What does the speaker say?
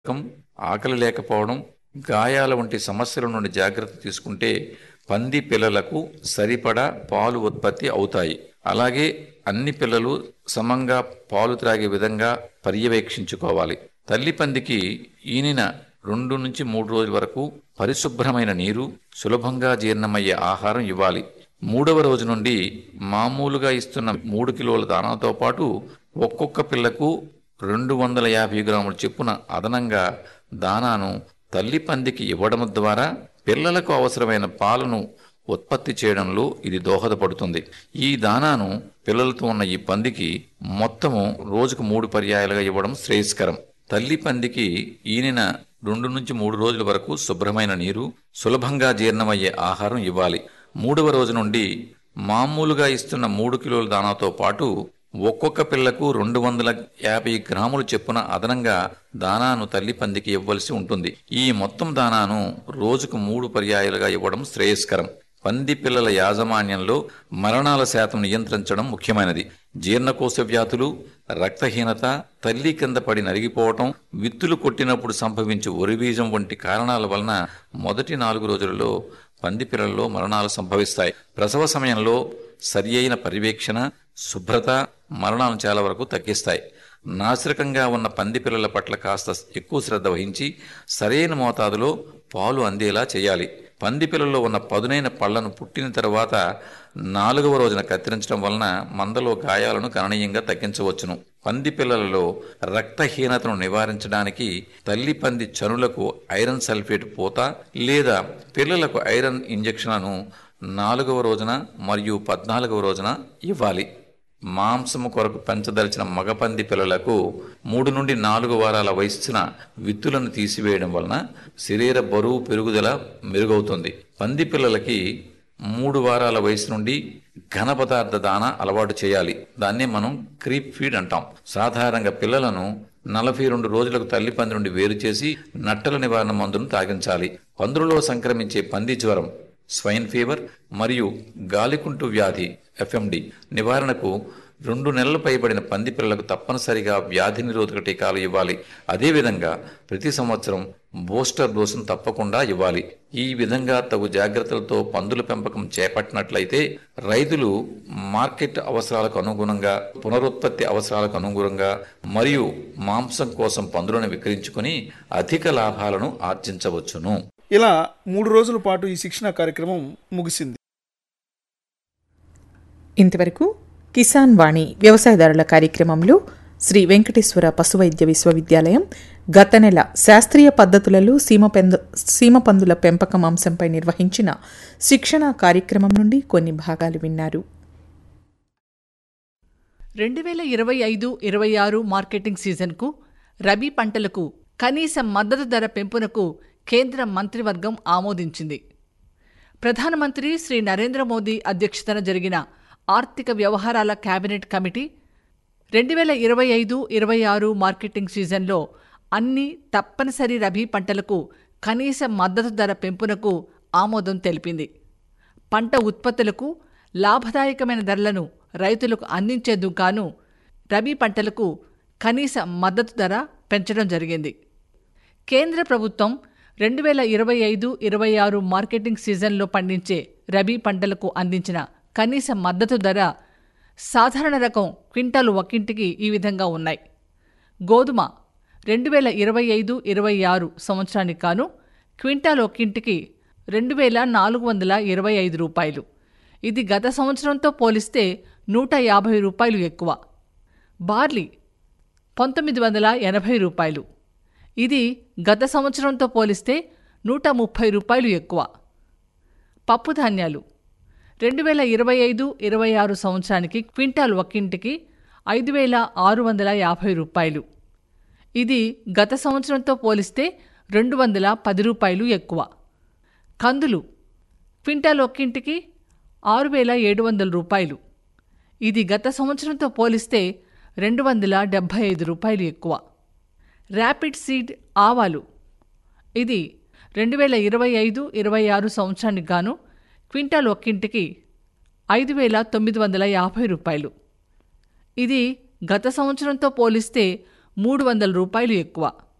కం ఆకలి లేకపోవడం గాయాల వంటి సమస్యల నుండి జాగ్రత్త తీసుకుంటే పంది పిల్లలకు సరిపడా పాలు ఉత్పత్తి అవుతాయి అలాగే అన్ని పిల్లలు సమంగా పాలు త్రాగే విధంగా పర్యవేక్షించుకోవాలి తల్లి పందికి ఈనిన రెండు నుంచి మూడు రోజుల వరకు పరిశుభ్రమైన నీరు సులభంగా జీర్ణమయ్యే ఆహారం ఇవ్వాలి మూడవ రోజు నుండి మామూలుగా ఇస్తున్న మూడు కిలోల దానాతో పాటు ఒక్కొక్క పిల్లకు రెండు వందల యాభై గ్రాముల చెప్పున అదనంగా దానాను తల్లి పందికి ఇవ్వడం ద్వారా పిల్లలకు అవసరమైన పాలను ఉత్పత్తి చేయడంలో ఇది దోహదపడుతుంది ఈ దానాను పిల్లలతో ఉన్న ఈ పందికి మొత్తము రోజుకు మూడు పర్యాయాలుగా ఇవ్వడం శ్రేయస్కరం తల్లి పందికి ఈనిన రెండు నుంచి మూడు రోజుల వరకు శుభ్రమైన నీరు సులభంగా జీర్ణమయ్యే ఆహారం ఇవ్వాలి మూడవ రోజు నుండి మామూలుగా ఇస్తున్న మూడు కిలోల దానాతో పాటు ఒక్కొక్క పిల్లకు రెండు వందల యాభై గ్రాములు చెప్పున అదనంగా దానాను తల్లి పందికి ఇవ్వవలసి ఉంటుంది ఈ మొత్తం దానాను రోజుకు మూడు పర్యాయాలుగా ఇవ్వడం శ్రేయస్కరం పంది పిల్లల యాజమాన్యంలో మరణాల శాతం నియంత్రించడం ముఖ్యమైనది జీర్ణకోశ వ్యాధులు రక్తహీనత తల్లి కింద పడి నరిగిపోవటం విత్తులు కొట్టినప్పుడు సంభవించే ఒరిబీజం వంటి కారణాల వలన మొదటి నాలుగు రోజులలో పంది పిల్లల్లో మరణాలు సంభవిస్తాయి ప్రసవ సమయంలో సరి అయిన పర్యవేక్షణ శుభ్రత మరణాలను చాలా వరకు తగ్గిస్తాయి నాసిరకంగా ఉన్న పంది పిల్లల పట్ల కాస్త ఎక్కువ శ్రద్ధ వహించి సరైన మోతాదులో పాలు అందేలా చేయాలి పంది పిల్లల్లో ఉన్న పదునైన పళ్లను పుట్టిన తర్వాత నాలుగవ రోజున కత్తిరించడం వలన మందలో గాయాలను గణనీయంగా తగ్గించవచ్చును పంది పిల్లలలో రక్తహీనతను నివారించడానికి తల్లి పంది చనులకు ఐరన్ సల్ఫేట్ పూత లేదా పిల్లలకు ఐరన్ ఇంజెక్షన్లను నాలుగవ రోజున మరియు పద్నాలుగవ రోజున ఇవ్వాలి మాంసము కొరకు పెంచదలిచిన మగపంది పిల్లలకు మూడు నుండి నాలుగు వారాల వయస్సున విత్తులను తీసివేయడం వలన శరీర బరువు పెరుగుదల మెరుగవుతుంది పంది పిల్లలకి మూడు వారాల వయసు నుండి ఘన పదార్థ దాన అలవాటు చేయాలి దాన్నే మనం క్రీప్ ఫీడ్ అంటాం సాధారణంగా పిల్లలను నలభై రెండు రోజులకు తల్లి పంది నుండి వేరు చేసి నట్టల నివారణ మందును తాగించాలి పందులలో సంక్రమించే పంది జ్వరం స్వైన్ ఫీవర్ మరియు గాలికుంటు వ్యాధి ఎఫ్ఎండి నివారణకు రెండు నెలలు పైబడిన పంది పిల్లలకు తప్పనిసరిగా వ్యాధి నిరోధక టీకాలు ఇవ్వాలి అదేవిధంగా ప్రతి సంవత్సరం బూస్టర్ డోసును తప్పకుండా ఇవ్వాలి ఈ విధంగా తగు జాగ్రత్తలతో పందుల పెంపకం చేపట్టినట్లయితే రైతులు మార్కెట్ అవసరాలకు అనుగుణంగా పునరుత్పత్తి అవసరాలకు అనుగుణంగా మరియు మాంసం కోసం పందులను విక్రయించుకుని అధిక లాభాలను ఆర్జించవచ్చును ఇలా మూడు రోజుల పాటు ఈ శిక్షణ కార్యక్రమం ముగిసింది ఇంతవరకు కిసాన్ వాణి వ్యవసాయదారుల కార్యక్రమంలో శ్రీ వెంకటేశ్వర పశువైద్య విశ్వవిద్యాలయం గత నెల శాస్త్రీయ పద్ధతులలో సీమ పెంద సీమ పందుల పెంపకం అంశంపై నిర్వహించిన శిక్షణ కార్యక్రమం నుండి కొన్ని భాగాలు విన్నారు రెండు వేల ఇరవై ఐదు ఇరవై ఆరు మార్కెటింగ్ సీజన్కు రబీ పంటలకు కనీస మద్దతు ధర పెంపునకు కేంద్ర మంత్రివర్గం ఆమోదించింది ప్రధానమంత్రి శ్రీ నరేంద్ర మోదీ అధ్యక్షతన జరిగిన ఆర్థిక వ్యవహారాల కేబినెట్ కమిటీ రెండు వేల ఇరవై ఐదు ఇరవై ఆరు మార్కెటింగ్ సీజన్లో అన్ని తప్పనిసరి రబీ పంటలకు కనీస మద్దతు ధర పెంపునకు ఆమోదం తెలిపింది పంట ఉత్పత్తులకు లాభదాయకమైన ధరలను రైతులకు అందించేందుకు గాను రబీ పంటలకు కనీస మద్దతు ధర పెంచడం జరిగింది కేంద్ర ప్రభుత్వం రెండు వేల ఇరవై ఐదు ఇరవై ఆరు మార్కెటింగ్ సీజన్లో పండించే రబీ పంటలకు అందించిన కనీస మద్దతు ధర సాధారణ రకం క్వింటాలు ఒక్కింటికి ఈ విధంగా ఉన్నాయి గోధుమ రెండు వేల ఇరవై ఐదు ఇరవై ఆరు సంవత్సరానికి కాను క్వింటాల్ ఒక్కింటికి రెండు వేల నాలుగు వందల ఇరవై ఐదు రూపాయలు ఇది గత సంవత్సరంతో పోలిస్తే నూట యాభై రూపాయలు ఎక్కువ బార్లీ పంతొమ్మిది వందల ఎనభై రూపాయలు ఇది గత సంవత్సరంతో పోలిస్తే నూట ముప్పై రూపాయలు ఎక్కువ పప్పు ధాన్యాలు రెండు వేల ఇరవై ఐదు ఇరవై ఆరు సంవత్సరానికి క్వింటాల్ ఒక్కింటికి ఐదు వేల ఆరు వందల యాభై రూపాయలు ఇది గత సంవత్సరంతో పోలిస్తే రెండు వందల పది రూపాయలు ఎక్కువ కందులు క్వింటాల్ ఒక్కింటికి ఆరు వేల ఏడు వందల రూపాయలు ఇది గత సంవత్సరంతో పోలిస్తే రెండు వందల డెబ్భై ఐదు రూపాయలు ఎక్కువ ర్యాపిడ్ సీడ్ ఆవాలు ఇది రెండు వేల ఇరవై ఐదు ఇరవై ఆరు సంవత్సరానికి గాను క్వింటాల్ ఒక్కింటికి ఐదు వేల తొమ్మిది వందల యాభై రూపాయలు ఇది గత సంవత్సరంతో పోలిస్తే మూడు వందల రూపాయలు ఎక్కువ